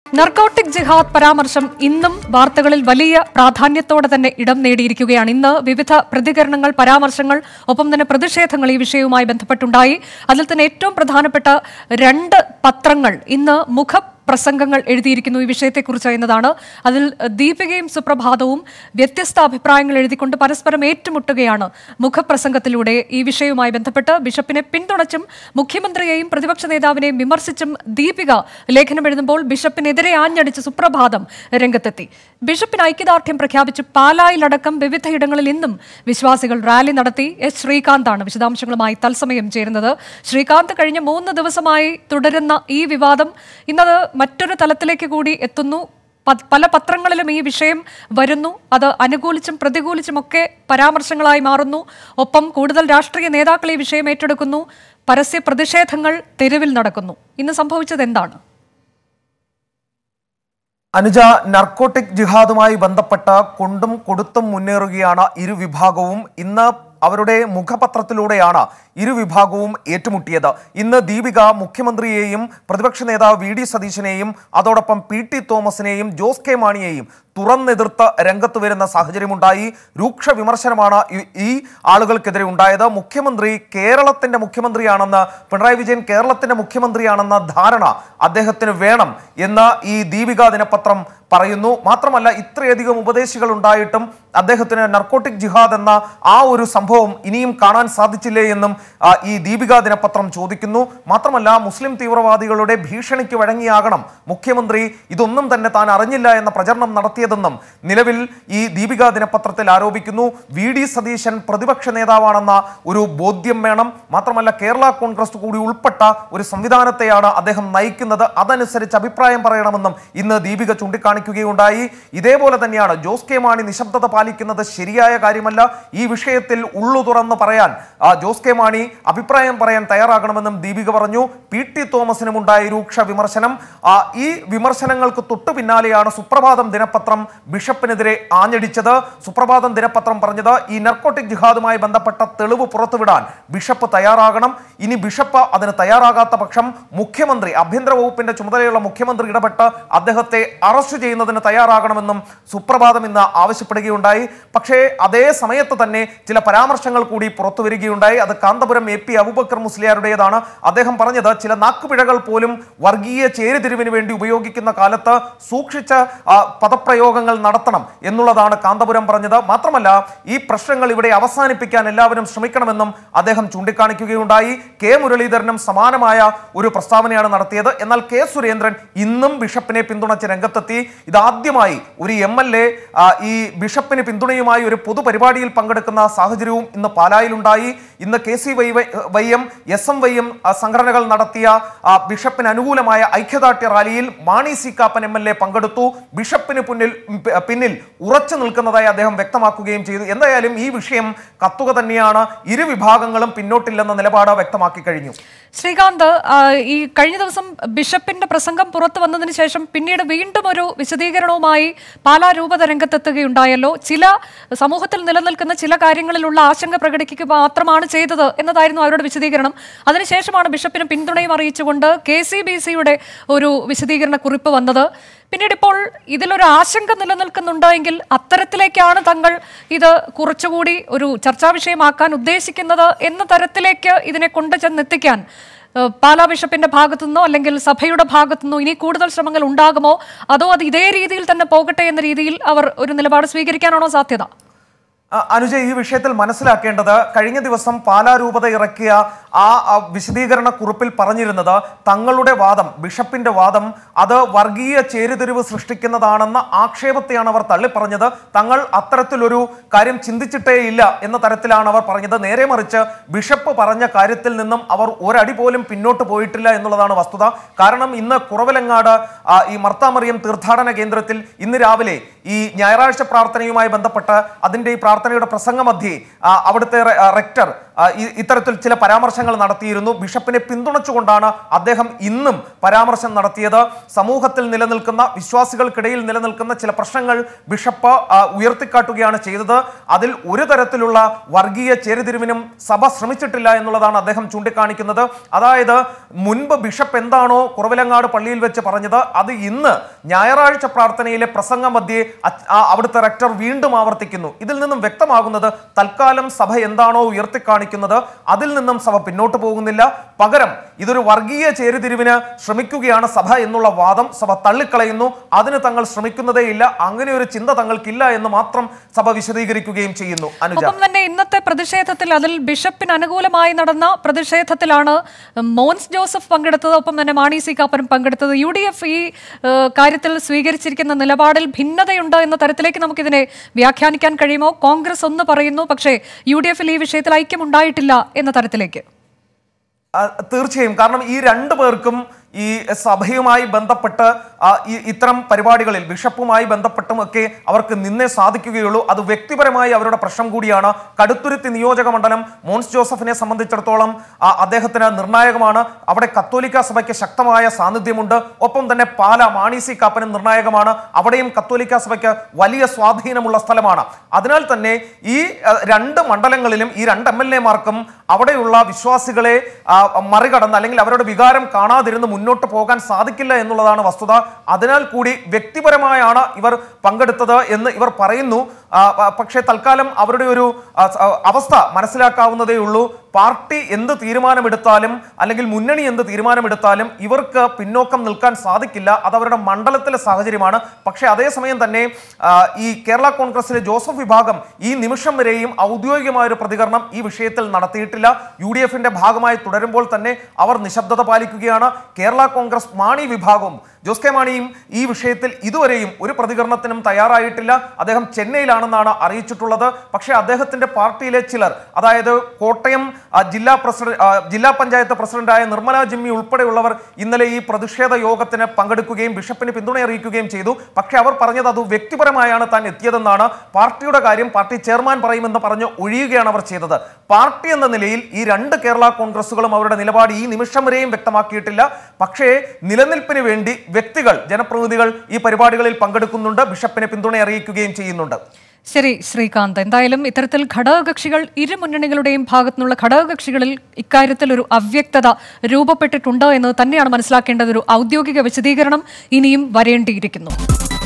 narcotic ജിഹാദ് പരാമർശം ഇന്നും വാർത്തകളിൽ വലിയ പ്രാധാന്യത്തോടെ തന്നെ ഇടം നേടിയിരിക്കുകയാണ് ഇന്ന് വിവിധ പ്രതികരണങ്ങൾ പരാമർശങ്ങൾ ഒപ്പം തന്നെ പ്രതിഷേധങ്ങൾ ഈ വിഷയവുമായി ബന്ധപ്പെട്ടുണ്ടായി അതിൽ തന്നെ ഏറ്റവും പ്രധാനപ്പെട്ട രണ്ട് പത്രങ്ങൾ ഇന്ന് മുഖ പ്രസംഗങ്ങൾ എഴുതിയിരിക്കുന്നു ഈ വിഷയത്തെക്കുറിച്ച് എന്നതാണ് അതിൽ ദീപികയും സുപ്രഭാതവും വ്യത്യസ്ത അഭിപ്രായങ്ങൾ എഴുതിക്കൊണ്ട് പരസ്പരം ഏറ്റുമുട്ടുകയാണ് മുഖപ്രസംഗത്തിലൂടെ ഈ വിഷയവുമായി ബന്ധപ്പെട്ട് ബിഷപ്പിനെ പിന്തുണച്ചും മുഖ്യമന്ത്രിയെയും പ്രതിപക്ഷ നേതാവിനെയും വിമർശിച്ചും ദീപിക ലേഖനം എഴുതുമ്പോൾ ബിഷപ്പിനെതിരെ ആഞ്ഞടിച്ച് സുപ്രഭാതം രംഗത്തെത്തി ബിഷപ്പിന് ഐക്യദാർഢ്യം പ്രഖ്യാപിച്ച് പാലായിലടക്കം വിവിധയിടങ്ങളിൽ ഇന്നും വിശ്വാസികൾ റാലി നടത്തി എസ് ശ്രീകാന്താണ് വിശദാംശങ്ങളുമായി തത്സമയം ചേരുന്നത് ശ്രീകാന്ത് കഴിഞ്ഞ മൂന്ന് ദിവസമായി തുടരുന്ന ഈ വിവാദം ഇന്നത് മറ്റൊരു തലത്തിലേക്ക് കൂടി എത്തുന്നു പ- പല പത്രങ്ങളിലും ഈ വിഷയം വരുന്നു അത് അനുകൂലിച്ചും പ്രതികൂലിച്ചുമൊക്കെ പരാമർശങ്ങളായി മാറുന്നു ഒപ്പം കൂടുതൽ രാഷ്ട്രീയ നേതാക്കൾ ഈ വിഷയം ഏറ്റെടുക്കുന്നു പരസ്യ പ്രതിഷേധങ്ങൾ തെരുവിൽ നടക്കുന്നു ഇന്ന് സംഭവിച്ചത് എന്താണ് അനുജ നർക്കോട്ടിക് ജിഹാദുമായി ബന്ധപ്പെട്ട കൊണ്ടും കൊടുത്തും മുന്നേറുകയാണ് ഇരു വിഭാഗവും ഇന്ന് അവരുടെ മുഖപത്രത്തിലൂടെയാണ് ഇരു വിഭാഗവും ഏറ്റുമുട്ടിയത് ഇന്ന് ദീപിക മുഖ്യമന്ത്രിയെയും പ്രതിപക്ഷ നേതാവ് വി ഡി സതീശനെയും അതോടൊപ്പം പി ടി തോമസിനെയും ജോസ് കെ മാണിയെയും തുറന്നെതിർത്ത് രംഗത്ത് വരുന്ന സാഹചര്യമുണ്ടായി രൂക്ഷ വിമർശനമാണ് ഈ- ഈ ആളുകൾക്കെതിരെ ഉണ്ടായത് മുഖ്യമന്ത്രി കേരളത്തിന്റെ മുഖ്യമന്ത്രിയാണെന്ന് പിണറായി വിജയൻ കേരളത്തിന്റെ മുഖ്യമന്ത്രിയാണെന്ന ധാരണ അദ്ദേഹത്തിന് വേണം എന്ന് ഈ ദീപിക ദിനപത്രം പറയുന്നു മാത്രമല്ല ഇത്രയധികം ഉപദേശികൾ ഉണ്ടായിട്ടും അദ്ദേഹത്തിന് നർക്കോട്ടിക് ജിഹാദ് എന്ന ആ ഒരു സംഭവം ഇനിയും കാണാൻ സാധിച്ചില്ലേ എന്നും ആ, ഈ ദീപിക ദിനപത്രം ചോദിക്കുന്നു മാത്രമല്ല മുസ്ലിം തീവ്രവാദികളുടെ ഭീഷണിക്ക് വഴങ്ങിയാകണം മുഖ്യമന്ത്രി ഇതൊന്നും തന്നെ താൻ അറിഞ്ഞില്ല എന്ന പ്രചരണം നടത്തിയതെന്നും നിലവിൽ ഈ ദീപിക ദിനപത്രത്തിൽ ആരോപിക്കുന്നു വി ഡി സതീശൻ പ്രതിപക്ഷ നേതാവാണെന്ന ഒരു ബോധ്യം വേണം മാത്രമല്ല കേരള കോൺഗ്രസ് കൂടി ഉൾപ്പെട്ട ഒരു സംവിധാനത്തെയാണ് അദ്ദേഹം നയിക്കുന്നത് അതനുസരിച്ച് അഭിപ്രായം പറയണമെന്നും ഇന്ന് ദീപിക ചൂണ്ടിക്കാണിക്കുകയുണ്ടായി ഇതേപോലെ തന്നെയാണ് ജോസ് കെ മാണി നിശബ്ദത പാലിക്കുന്നത് ശരിയായ കാര്യമല്ല ഈ വിഷയത്തിൽ ഉള്ളു തുറന്ന് പറയാൻ ആ, ജോസ് കെ മാണി അഭിപ്രായം പറയാൻ തയ്യാറാകണമെന്നും ദീപിക പറഞ്ഞു പി ടി തോമസിനും ഉണ്ടായ രൂക്ഷ വിമർശനം ആ, ഈ വിമർശനങ്ങൾക്ക് തൊട്ടു പിന്നാലെയാണ് സുപ്രഭാതം ദിനപത്രം ബിഷപ്പിനെതിരെ ആഞ്ഞടിച്ചത് സുപ്രഭാതം ദിനപത്രം പറഞ്ഞത് ഈ നർക്കോട്ടിക് ജിഹാദുമായി ബന്ധപ്പെട്ട തെളിവ് പുറത്തുവിടാൻ ബിഷപ്പ് തയ്യാറാകണം ഇനി ബിഷപ്പ് അതിന് തയ്യാറാകാത്ത പക്ഷം മുഖ്യമന്ത്രി ആഭ്യന്തര വകുപ്പിന്റെ ചുമതലയുള്ള മുഖ്യമന്ത്രി ഇടപെട്ട് അദ്ദേഹത്തെ അറസ്റ്റ് ചെയ്യുന്നതിന് തയ്യാറാകണമെന്നും സുപ്രഭാതം ഇന്ന് ആവശ്യപ്പെടുകയുണ്ടായി പക്ഷേ അതേ സമയത്ത് തന്നെ ചില പരാമർശങ്ങൾ കൂടി പുറത്തു വരികയുണ്ടായി അത് കാന്തപുരം എ പി അബുബക്കർ മുസ്ലിയാരുടേതാണ് അദ്ദേഹം പറഞ്ഞത് ചില നാക്കുപിഴകൾ പോലും വർഗീയ ചേരിതിരിവിന് വേണ്ടി ഉപയോഗിക്കുന്ന കാലത്ത് സൂക്ഷിച്ച ആ, പദപ്രയോഗങ്ങൾ നടത്തണം എന്നുള്ളതാണ് കാന്തപുരം പറഞ്ഞത് മാത്രമല്ല ഈ പ്രശ്നങ്ങൾ ഇവിടെ അവസാനിപ്പിക്കാൻ എല്ലാവരും ശ്രമിക്കണമെന്നും അദ്ദേഹം ചൂണ്ടിക്കാണിക്കുകയുണ്ടായി കെ മുരളീധരനും സമാനമായ ഒരു പ്രസ്താവനയാണ് നടത്തിയത് എന്നാൽ കെ സുരേന്ദ്രൻ ഇന്നും ബിഷപ്പിനെ പിന്തുണച്ച് രംഗത്തെത്തി ഇതാദ്യമായി ഒരു എം എൽ എ ഈ ബിഷപ്പിന് പിന്തുണയുമായി ഒരു പൊതുപരിപാടിയിൽ പങ്കെടുക്കുന്ന സാഹചര്യവും ഇന്ന് പാലായിലുണ്ടായി ഇന്ന് K C Y Y M S M Y M സംഘടനകൾ നടത്തിയ ആ, ബിഷപ്പിന് അനുകൂലമായ ഐക്യദാർഢ്യ റാലിയിൽ Mani C Kappan M L A പങ്കെടുത്തു ബിഷപ്പിന് പിന്നിൽ പി- പിന്നിൽ ഉറച്ചു നിൽക്കുന്നതായി അദ്ദേഹം വ്യക്തമാക്കുകയും ചെയ്തു എന്തായാലും ഈ വിഷയം കത്തുക തന്നെയാണ് ഇരു വിഭാഗങ്ങളും പിന്നോട്ടില്ലെന്ന നിലപാട് വ്യക്തമാക്കി കഴിഞ്ഞു ശ്രീകാന്ത് ആ, ഈ കഴിഞ്ഞ ദിവസം ബിഷപ്പിന്റെ പ്രസംഗം പുറത്തു വന്നതിന് ശേഷം പിന്നീട് വീണ്ടും ഒരു വിശദീകരണവുമായി പാലാ രൂപത രംഗത്തെത്തുകയുണ്ടായല്ലോ ചില സമൂഹത്തിൽ നിലനിൽക്കുന്ന ചില കാര്യങ്ങളിലുള്ള ആശങ്ക പ്രകടിപ്പിക്കുക മാത്രമാണ് ചെയ്തത് എന്നതായിരുന്നു അവരുടെ വിശദീകരണം അതിനുശേഷമാണ് ബിഷപ്പിന് പിന്തുണയും അറിയിച്ചുകൊണ്ട് കെ സി ബി സിയുടെ ഒരു വിശദീകരണ കുറിപ്പ് വന്നത് പിന്നീട് ഇപ്പോൾ ഇതിലൊരു ആശങ്ക നിലനിൽക്കുന്നുണ്ട് എങ്കിൽ അത്തരത്തിലേക്കാണ് തങ്ങൾ ഇത് കുറച്ചുകൂടി ഒരു ചർച്ചാ വിഷയമാക്കാൻ ഉദ്ദേശിക്കുന്നത് എന്ന തരത്തിലേക്ക് ഇതിനെ കൊണ്ടുചെന്നെത്തിക്കാൻ ഏഹ്, പാലാ ബിഷപ്പിന്റെ ഭാഗത്തുനിന്നോ അല്ലെങ്കിൽ സഭയുടെ ഭാഗത്തുനിന്നോ ഇനി കൂടുതൽ ശ്രമങ്ങൾ ഉണ്ടാകുമോ അതോ അത് ഇതേ രീതിയിൽ തന്നെ പോകട്ടെ എന്ന രീതിയിൽ അവർ ഒരു നിലപാട് സ്വീകരിക്കാനാണോ സാധ്യത അ- അനുജ ഈ വിഷയത്തിൽ മനസ്സിലാക്കേണ്ടത് കഴിഞ്ഞ ദിവസം പാലാ രൂപത ഇറക്കിയ ആ ആ വിശദീകരണ കുറിപ്പിൽ പറഞ്ഞിരുന്നത് തങ്ങളുടെ വാദം ബിഷപ്പിന്റെ വാദം അത് വർഗീയ ചേരുതിരിവ് സൃഷ്ടിക്കുന്നതാണെന്ന ആക്ഷേപത്തെയാണ് അവർ തള്ളിപ്പറഞ്ഞത് തങ്ങൾ അത്തരത്തിലൊരു കാര്യം ചിന്തിച്ചിട്ടേ ഇല്ല എന്ന തരത്തിലാണ് അവർ പറഞ്ഞത് നേരെ മറിച്ച് ബിഷപ്പ് പറഞ്ഞ കാര്യത്തിൽ നിന്നും അവർ ഒരടി പോലും പിന്നോട്ട് പോയിട്ടില്ല എന്നുള്ളതാണ് വസ്തുത കാരണം ഇന്ന് കുറവിലങ്ങാട് ആ, ഈ മർത്താമറിയം തീർത്ഥാടന കേന്ദ്രത്തിൽ ഇന്ന് രാവിലെ ഈ ഞായറാഴ്ച പ്രാർത്ഥനയുമായി ബന്ധപ്പെട്ട് അതിന്റെ ഈ പ്രാർത്ഥനയുടെ പ്രസംഗമധ്യേ ആ, അവിടുത്തെ റെ- ആ, റെക്ടർ ആ, ഇ- ഇത്തരത്തിൽ ചില പരാമർശങ്ങൾ നടത്തിയിരുന്നു ബിഷപ്പിനെ പിന്തുണച്ചുകൊണ്ടാണ് അദ്ദേഹം ഇന്നും പരാമർശം നടത്തിയത് സമൂഹത്തിൽ നിലനിൽക്കുന്ന വിശ്വാസികൾക്കിടയിൽ നിലനിൽക്കുന്ന ചില പ്രശ്നങ്ങൾ ബിഷപ്പ് ആ, ഉയർത്തിക്കാട്ടുകയാണ് ചെയ്തത് അതിൽ ഒരു തരത്തിലുള്ള വർഗീയ ചേരിതിരിവിനും സഭ ശ്രമിച്ചിട്ടില്ല എന്നുള്ളതാണ് അദ്ദേഹം ചൂണ്ടിക്കാണിക്കുന്നത് അതായത് മുൻപ് ബിഷപ്പ് എന്താണോ കുറവിലങ്ങാട് പള്ളിയിൽ വെച്ച് പറഞ്ഞത് അത് ഇന്ന് ഞായറാഴ്ച പ്രാർത്ഥനയിലെ പ്രസംഗ മധ്യേ അച്ച്- ആ അവിടുത്തെ റെക്ടർ വീണ്ടും ആവർത്തിക്കുന്നു ഇതിൽ നിന്നും വ്യക്തമാകുന്നത് തൽക്കാലം സഭ എന്താണോ ഉയർത്തിക്കാണിക്കുന്നത് അതിൽ നിന്നും സഭ പിന്നോട്ട് പോകുന്നില്ല പകരം ഇതൊരു വർഗീയ ചേരിതിരിവിന് ശ്രമിക്കുകയാണ് സഭ എന്നുള്ള വാദം സഭ തള്ളിക്കളയുന്നു അതിന് തങ്ങൾ ശ്രമിക്കുന്നതേയില്ല അങ്ങനെ ഒരു ചിന്ത തങ്ങൾക്കില്ല എന്ന് മാത്രം സഭ വിശദീകരിക്കുകയും ചെയ്യുന്നു അനുജ ഒപ്പം തന്നെ ഇന്നത്തെ പ്രതിഷേധത്തിൽ അതിൽ ബിഷപ്പിന് അനുകൂലമായി നടന്ന പ്രതിഷേധത്തിലാണ് മോൻസ് ജോസഫ് പങ്കെടുത്തത് ഒപ്പം തന്നെ മാണി സി കാപ്പനും പങ്കെടുത്തത് യു ഡി എഫ് ഈ ഏഹ്, കാര്യത്തിൽ സ്വീകരിച്ചിരിക്കുന്ന നിലപാടിൽ ഭിന്നതയുണ്ട് എന്ന തരത്തിലേക്ക് നമുക്കിതിനെ വ്യാഖ്യാനിക്കാൻ കഴിയുമോ കോൺഗ്രസ് ഒന്ന് പറയുന്നു പക്ഷേ യു ഡി എഫിൽ ഈ വിഷയത്തിൽ ഐക്യമുണ്ടായിട്ടില്ല എന്ന തരത്തിലേക്ക് ആ, തീർച്ചയായും കാരണം ഈ രണ്ടു പേർക്കും ഈ സഭയുമായി ബന്ധപ്പെട്ട് ആ, ഈ ഇത്തരം പരിപാടികളിൽ ബിഷപ്പുമായി ബന്ധപ്പെട്ടും ഒക്കെ അവർക്ക് നിന്നേ സാധിക്കുകയുള്ളൂ അത് വ്യക്തിപരമായി അവരുടെ പ്രശ്നം കൂടിയാണ് കടുത്തുരുത്തി നിയോജക മണ്ഡലം മോൻസ് ജോസഫിനെ സംബന്ധിച്ചിടത്തോളം ആ, അദ്ദേഹത്തിന് നിർണായകമാണ് അവിടെ കത്തോലിക്ക സഭയ്ക്ക് ശക്തമായ സാന്നിധ്യമുണ്ട് ഒപ്പം തന്നെ പാല മാണി സി കാപ്പനും നിർണായകമാണ് അവിടെയും കത്തോലിക്ക സഭയ്ക്ക് വലിയ സ്വാധീനമുള്ള സ്ഥലമാണ് അതിനാൽ തന്നെ ഈ ആ, രണ്ട് മണ്ഡലങ്ങളിലും ഈ രണ്ട് എം എൽ എമാർക്കും അവിടെയുള്ള വിശ്വാസികളെ ആ, മറികടന്ന് അല്ലെങ്കിൽ അവരുടെ വികാരം കാണാതിരുന്ന് മുന്നോട്ട് പോകാൻ സാധിക്കില്ല എന്നുള്ളതാണ് വസ്തുത അതിനാൽ കൂടി വ്യക്തിപരമായാണ് ഇവർ പങ്കെടുത്തത് എന്ന് ഇവർ പറയുന്നു ആ, പ- പക്ഷേ തൽക്കാലം അവരുടെ ഒരു ആ, സ- അവസ്ഥ മനസ്സിലാക്കാവുന്നതേ ഉള്ളൂ പാർട്ടി എന്ത് തീരുമാനമെടുത്താലും അല്ലെങ്കിൽ മുന്നണി എന്ത് തീരുമാനമെടുത്താലും ഇവർക്ക് പിന്നോക്കം നിൽക്കാൻ സാധിക്കില്ല അത് അവരുടെ മണ്ഡലത്തിലെ സാഹചര്യമാണ് പക്ഷേ അതേസമയം തന്നെ ആ, ഈ കേരള കോൺഗ്രസിലെ ജോസഫ് വിഭാഗം ഈ നിമിഷം വരെയും ഔദ്യോഗികമായ ഒരു പ്രതികരണം ഈ വിഷയത്തിൽ നടത്തിയിട്ടില്ല യു ഡി എഫിന്റെ ഭാഗമായി തുടരുമ്പോൾ തന്നെ അവർ നിശബ്ദത പാലിക്കുകയാണ് കേരള കോൺഗ്രസ് മാണി വിഭാഗവും ജോസ് കെ മാണിയും ഈ വിഷയത്തിൽ ഇതുവരെയും ഒരു പ്രതികരണത്തിനും തയ്യാറായിട്ടില്ല അദ്ദേഹം ചെന്നൈയിലാണെന്നാണ് അറിയിച്ചിട്ടുള്ളത് പക്ഷേ അദ്ദേഹത്തിന്റെ പാർട്ടിയിലെ ചിലർ അതായത് കോട്ടയം ആ, ജില്ലാ പ്രസിഡന്റ് ആ, ജില്ലാ പഞ്ചായത്ത് പ്രസിഡന്റായ നിർമ്മല ജിമ്മി ഉൾപ്പെടെയുള്ളവർ ഇന്നലെ ഈ പ്രതിഷേധ യോഗത്തിന് പങ്കെടുക്കുകയും ബിഷപ്പിന് പിന്തുണ അറിയിക്കുകയും ചെയ്തു പക്ഷേ അവർ പറഞ്ഞത് അത് വ്യക്തിപരമായാണ് താൻ എത്തിയതെന്നാണ് പാർട്ടിയുടെ കാര്യം പാർട്ടി ചെയർമാൻ പറയുമെന്ന് പറഞ്ഞ് ഒഴിയുകയാണ് അവർ ചെയ്തത് പാർട്ടി എന്ന നിലയിൽ ഈ രണ്ട് കേരള കോൺഗ്രസുകളും അവരുടെ നിലപാട് ഈ നിമിഷം വരെയും വ്യക്തമാക്കിയിട്ടില്ല പക്ഷേ നിലനിൽപ്പിന് വേണ്ടി വ്യക്തികൾ ജനപ്രതിനിധികൾ ഈ പരിപാടികളിൽ പങ്കെടുക്കുന്നുണ്ട് ബിഷപ്പിനെ പിന്തുണ അറിയിക്കുകയും ചെയ്യുന്നുണ്ട് ശരി ശ്രീകാന്ത് എന്തായാലും ഇത്തരത്തിൽ ഘടകകക്ഷികൾ ഇരു മുന്നണികളുടെയും ഭാഗത്തുനിന്നുള്ള ഘടകകക്ഷികളിൽ ഇക്കാര്യത്തിൽ ഒരു അവ്യക്തത രൂപപ്പെട്ടിട്ടുണ്ട് എന്ന് തന്നെയാണ് മനസ്സിലാക്കേണ്ടത് ഒരു ഔദ്യോഗിക വിശദീകരണം ഇനിയും വരേണ്ടിയിരിക്കുന്നു